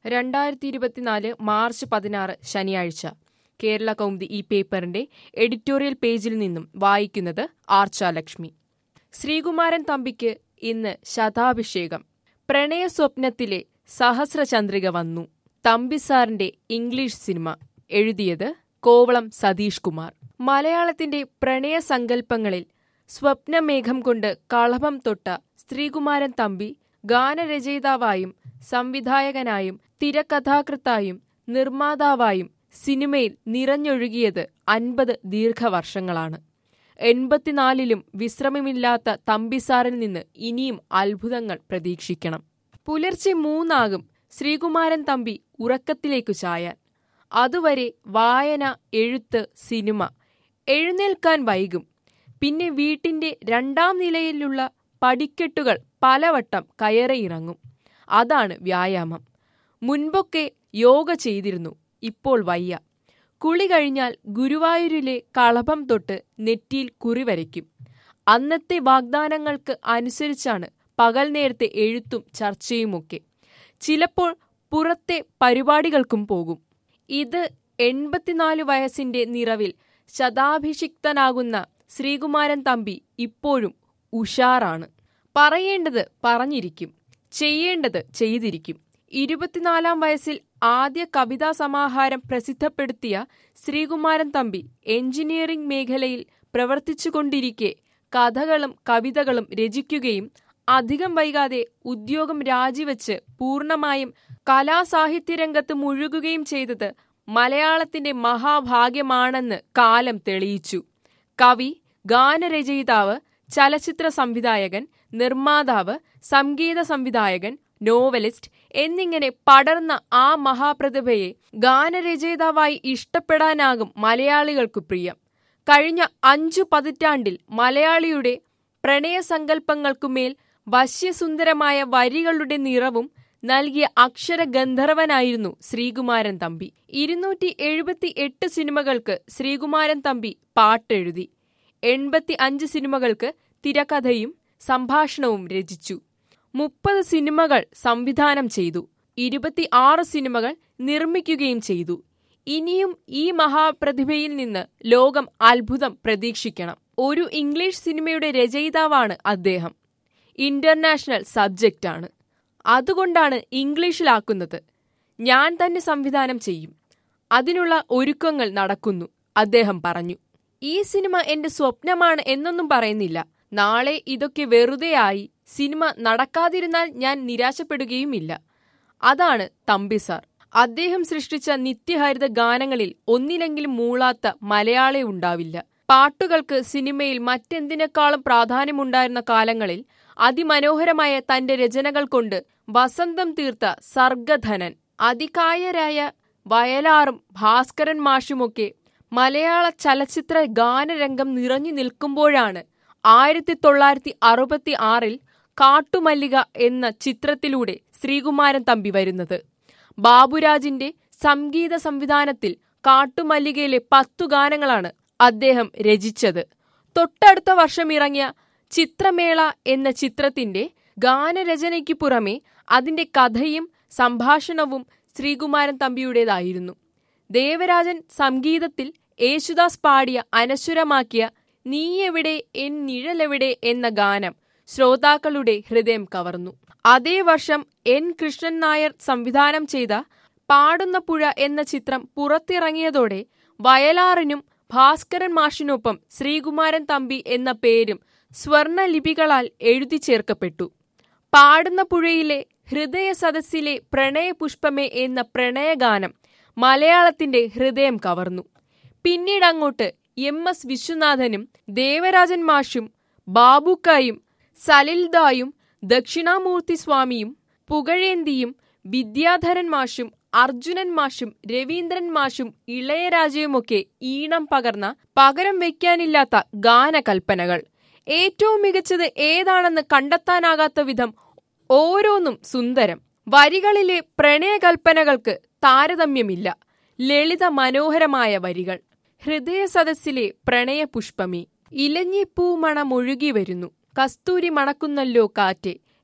രണ്ടായിരത്തി ഇരുപത്തിനാല് മാർച്ച് പതിനാറ് ശനിയാഴ്ച കേരള കൗമുദി ഈ പേപ്പറിന്റെ എഡിറ്റോറിയൽ പേജിൽ നിന്നും വായിക്കുന്നത് ആർച്ചാലക്ഷ്മി ശ്രീകുമാരൻ തമ്പിക്ക് ഇന്ന് ശതാഭിഷേകം പ്രണയ സ്വപ്നത്തിലെ സഹസ്രചന്ദ്രിക വന്നു തമ്പിസാറിന്റെ ഇംഗ്ലീഷ് സിനിമ എഴുതിയത് കോവളം സതീഷ് കുമാർ മലയാളത്തിന്റെ പ്രണയ സങ്കല്പങ്ങളിൽ സ്വപ്നമേഘം കൊണ്ട് കളഭം തൊട്ട ശ്രീകുമാരൻ തമ്പി ഗാനരചയിതാവായും സംവിധായകനായും തിരക്കഥാകൃത്തായും നിർമ്മാതാവായും സിനിമയിൽ നിറഞ്ഞൊഴുകിയത് അൻപത് ദീർഘവർഷങ്ങളാണ് എൺപത്തിനാലിലും വിശ്രമമില്ലാത്ത തമ്പിസാറിൽ നിന്ന് ഇനിയും അത്ഭുതങ്ങൾ പ്രതീക്ഷിക്കണം പുലർച്ചെ മൂന്നാകും ശ്രീകുമാരൻ തമ്പി ഉറക്കത്തിലേക്കു ചായാൻ അതുവരെ വായന എഴുത്ത് സിനിമ എഴുന്നേൽക്കാൻ വൈകും പിന്നെ വീട്ടിന്റെ രണ്ടാം നിലയിലുള്ള പടിക്കെട്ടുകൾ പലവട്ടം കയറിയിറങ്ങും അതാണ് വ്യായാമം മുൻപൊക്കെ യോഗ ചെയ്തിരുന്നു ഇപ്പോൾ വയ്യ കുളി കഴിഞ്ഞാൽ ഗുരുവായൂരിലെ കളഭം തൊട്ട് നെറ്റിയിൽ കുറി വരയ്ക്കും അന്നത്തെ വാഗ്ദാനങ്ങൾക്ക് അനുസരിച്ചാണ് പകൽ നേരത്തെ എഴുത്തും ചർച്ചയുമൊക്കെ ചിലപ്പോൾ പുറത്തെ പരിപാടികൾക്കും പോകും ഇത് എൺപത്തിനാല് വയസ്സിന്റെ നിറവിൽ ശതാഭിഷിക്തനാകുന്ന ശ്രീകുമാരൻ തമ്പി ഇപ്പോഴും ഉഷാറാണ് പറയേണ്ടത് പറഞ്ഞിരിക്കും ചെയ്യേണ്ടത് ചെയ്തിരിക്കും ഇരുപത്തിനാലാം വയസ്സിൽ ആദ്യ കവിതാ സമാഹാരം പ്രസിദ്ധപ്പെടുത്തിയ ശ്രീകുമാരൻ തമ്പി എഞ്ചിനീയറിംഗ് മേഖലയിൽ പ്രവർത്തിച്ചുകൊണ്ടിരിക്കെ കഥകളും കവിതകളും രചിക്കുകയും അധികം വൈകാതെ ഉദ്യോഗം രാജിവെച്ച് പൂർണ്ണമായും കലാസാഹിത്യരംഗത്ത് മുഴുകുകയും ചെയ്തത് മലയാളത്തിന്റെ മഹാഭാഗ്യമാണെന്ന് കാലം തെളിയിച്ചു കവി ഗാനരചയിതാവ് ചലച്ചിത്ര സംവിധായകൻ നിർമ്മാതാവ് സംഗീത സംവിധായകൻ നോവലിസ്റ്റ് എന്നിങ്ങനെ പടർന്ന ആ മഹാപ്രതിഭയെ ഗാനരചയിതാവായി ഇഷ്ടപ്പെടാനാകും മലയാളികൾക്കു പ്രിയം കഴിഞ്ഞ അഞ്ചു പതിറ്റാണ്ടിൽ മലയാളിയുടെ പ്രണയസങ്കല്പങ്ങൾക്കുമേൽ വശ്യസുന്ദരമായ വരികളുടെ നിറവും നൽകിയ അക്ഷര ഗന്ധർവനായിരുന്നു ശ്രീകുമാരൻ തമ്പി ഇരുന്നൂറ്റി എഴുപത്തി എട്ട് സിനിമകൾക്ക് ശ്രീകുമാരൻ തമ്പി പാട്ടെഴുതി എൺപത്തി അഞ്ച് സിനിമകൾക്ക് തിരക്കഥയും സംഭാഷണവും രചിച്ചു മുപ്പത് സിനിമകൾ സംവിധാനം ചെയ്തു ഇരുപത്തി ആറ് സിനിമകൾ നിർമ്മിക്കുകയും ചെയ്തു ഇനിയും ഈ മഹാപ്രതിഭയിൽ നിന്ന് ലോകം അത്ഭുതം പ്രതീക്ഷിക്കണം ഒരു ഇംഗ്ലീഷ് സിനിമയുടെ രചയിതാവാണ് അദ്ദേഹം ഇന്റർനാഷണൽ സബ്ജക്റ്റാണ് അതുകൊണ്ടാണ് ഇംഗ്ലീഷിലാക്കുന്നത് ഞാൻ തന്നെ സംവിധാനം ചെയ്യും അതിനുള്ള ഒരുക്കങ്ങൾ നടക്കുന്നു അദ്ദേഹം പറഞ്ഞു ഈ സിനിമ എന്റെ സ്വപ്നമാണ് എന്നൊന്നും പറയുന്നില്ല നാളെ ഇതൊക്കെ വെറുതെയായി സിനിമ നടക്കാതിരുന്നാൽ ഞാൻ നിരാശപ്പെടുകയുമില്ല അതാണ് തമ്പി സാർ അദ്ദേഹം സൃഷ്ടിച്ച നിത്യഹരിത ഗാനങ്ങളിൽ ഒന്നിലെങ്കിലും മൂളാത്ത മലയാളി ഉണ്ടാവില്ല പാട്ടുകൾക്ക് സിനിമയിൽ മറ്റെന്തിനേക്കാളും പ്രാധാന്യമുണ്ടായിരുന്ന കാലങ്ങളിൽ അതിമനോഹരമായ തന്റെ രചനകൾ കൊണ്ട് വസന്തം തീർത്ത സർഗധനൻ അതികായരായ വയലാറും ഭാസ്കരൻ മാഷുമൊക്കെ മലയാള ചലച്ചിത്ര ഗാനരംഗം നിറഞ്ഞു നിൽക്കുമ്പോഴാണ് ആയിരത്തി തൊള്ളായിരത്തി അറുപത്തി ആറിൽ കാട്ടുമല്ലിക എന്ന ചിത്രത്തിലൂടെ ശ്രീകുമാരൻ തമ്പി വരുന്നത് ബാബുരാജിന്റെ സംഗീത സംവിധാനത്തിൽ കാട്ടുമല്ലികയിലെ പത്തു ഗാനങ്ങളാണ് അദ്ദേഹം രചിച്ചത് തൊട്ടടുത്ത വർഷം ഇറങ്ങിയ ചിത്രമേള എന്ന ചിത്രത്തിന്റെ ഗാനരചനയ്ക്ക് പുറമെ അതിന്റെ കഥയും സംഭാഷണവും ശ്രീകുമാരൻ തമ്പിയുടേതായിരുന്നു ദേവരാജൻ സംഗീതത്തിൽ യേശുദാസ് പാടിയ അനശ്വരമാക്കിയ നീ എവിടെ എൻ നിഴലെവിടെ എന്ന ഗാനം ശ്രോതാക്കളുടെ ഹൃദയം കവർന്നു അതേ വർഷം എൻ കൃഷ്ണൻ നായർ സംവിധാനം ചെയ്ത പാടുന്ന പുഴ എന്ന ചിത്രം പുറത്തിറങ്ങിയതോടെ വയലാറിനും ഭാസ്കരൻ മാഷിനൊപ്പം ശ്രീകുമാരൻ തമ്പി എന്ന പേരും സ്വർണലിപികളാൽ എഴുതി ചേർക്കപ്പെട്ടു പാടുന്ന പുഴയിലെ ഹൃദയ സദസ്സിലെ പ്രണയപുഷ്പമേ എന്ന പ്രണയഗാനം മലയാളത്തിന്റെ ഹൃദയം കവർന്നു പിന്നീടങ്ങോട്ട് എം എസ് വിശ്വനാഥനും ദേവരാജൻ മാഷും ബാബുക്കായും സലിൽദായും ദക്ഷിണാമൂർത്തി സ്വാമിയും പുകഴേന്തിയും വിദ്യാധരൻ മാഷും അർജുനൻ മാഷും രവീന്ദ്രൻ മാഷും ഇളയരാജയുമൊക്കെ ഈണം പകർന്ന പകരം വയ്ക്കാനില്ലാത്ത ഗാനകൽപ്പനകൾ ഏറ്റവും മികച്ചത് ഏതാണെന്ന് കണ്ടെത്താനാകാത്ത വിധം ഓരോന്നും സുന്ദരം വരികളിലെ പ്രണയകൽപ്പനകൾക്ക് താരതമ്യമില്ല ലളിത മനോഹരമായ വരികൾ ഹൃദയ സദസ്സിലെ പ്രണയപുഷ്പമേ ഇലഞ്ഞിപ്പൂ മണമൊഴുകി വരുന്നു കസ്തൂരി മണക്കുന്നല്ലോ കാറ്റ്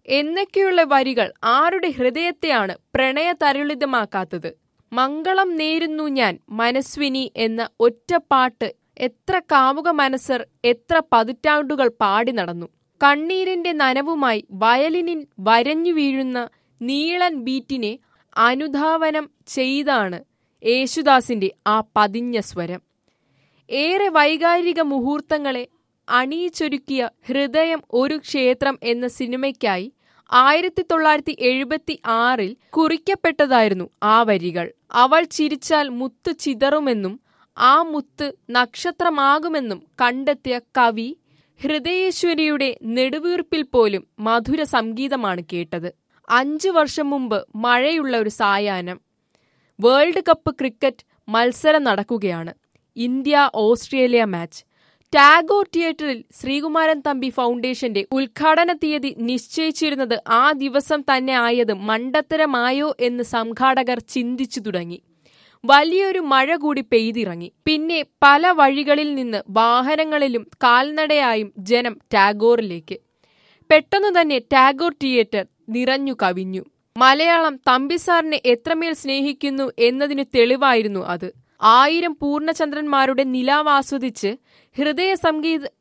എന്നൊക്കെയുള്ള വരികൾ ആരുടെ ഹൃദയത്തെയാണ് പ്രണയതരുളിതമാക്കാത്തത് മംഗളം നേരുന്നു ഞാൻ മനസ്വിനി എന്ന ഒറ്റ പാട്ട് എത്ര കാമുക മനസ്സർ എത്ര പതിറ്റാണ്ടുകൾ പാടി നടന്നു കണ്ണീരിന്റെ നനവുമായി വയലിനിൽ വരഞ്ഞു വീഴുന്ന നീളൻ ബീറ്റിനെ അനുധാവനം ചെയ്താണ് യേശുദാസിന്റെ ആ പതിഞ്ഞ സ്വരം ഏറെ വൈകാരിക മുഹൂർത്തങ്ങളെ അണിയിച്ചൊരുക്കിയ ഹൃദയം ഒരു ക്ഷേത്രം എന്ന സിനിമയ്ക്കായി ആയിരത്തി തൊള്ളായിരത്തി എഴുപത്തി ആറിൽ കുറിക്കപ്പെട്ടതായിരുന്നു ആ വരികൾ അവൾ ചിരിച്ചാൽ മുത്ത് ചിതറുമെന്നും ആ മുത്ത് നക്ഷത്രമാകുമെന്നും കണ്ടെത്തിയ കവി ഹൃദയേശ്വരിയുടെ നെടുവീർപ്പിൽ പോലും മധുര സംഗീതമാണ് കേട്ടത് അഞ്ചു വർഷം മുമ്പ് മഴയുള്ള ഒരു സായാഹ്നം വേൾഡ് കപ്പ് ക്രിക്കറ്റ് മത്സരം നടക്കുകയാണ് ഇന്ത്യ ഓസ്ട്രേലിയ മാച്ച് ടാഗോർ തിയേറ്ററിൽ ശ്രീകുമാരൻ തമ്പി ഫൗണ്ടേഷന്റെ ഉദ്ഘാടന തീയതി നിശ്ചയിച്ചിരുന്നത് ആ ദിവസം തന്നെ ആയത് മണ്ടത്തരമായോ എന്ന് സംഘാടകർ ചിന്തിച്ചു തുടങ്ങി വലിയൊരു മഴ കൂടി പെയ്തിറങ്ങി പിന്നെ പല വഴികളിൽ നിന്ന് വാഹനങ്ങളിലും കാൽനടയായും ജനം ടാഗോറിലേക്ക് പെട്ടെന്നു തന്നെ ടാഗോർ തിയേറ്റർ നിറഞ്ഞു കവിഞ്ഞു മലയാളം തമ്പിസാറിനെ എത്രമേൽ സ്നേഹിക്കുന്നു എന്നതിന് തെളിവായിരുന്നു അത് ആയിരം പൂർണ്ണചന്ദ്രന്മാരുടെ നിലാവാസ്വദിച്ച് ഹൃദയ സംഗീത